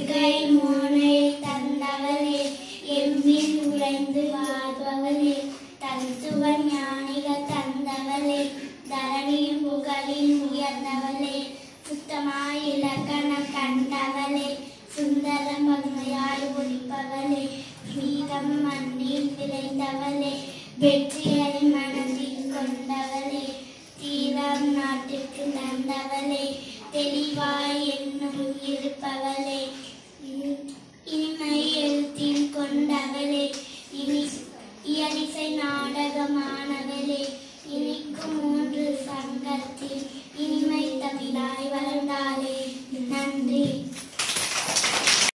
இயற்கை மோனை தந்தவளே எம்மில் உறைந்து வாழ்பவளே தத்துவ ஞானிகள் தந்தவளே தரணியின் புகழில் உயர்ந்தவளே சுத்தமாய் இலக்கணம் கண்டவளே சுந்தர பன்மையாய் ஒழிப்பவளே மீதம் மண்ணில் விளைந்தவளே வெற்றியை மனதில் கொண்டவளே தீரம் நாட்டிற்கு தந்தவளே தெளிவாய் என்னும் இருப்பவளே இனி- இனிமை எழுத்தில் கொண்டவளே இனி இயலிசை நாடகமானவளே இனிக்கும் மூன்று சங்கத்தில் இனிமை தமிழாய் வளர்ந்தாளே நன்றி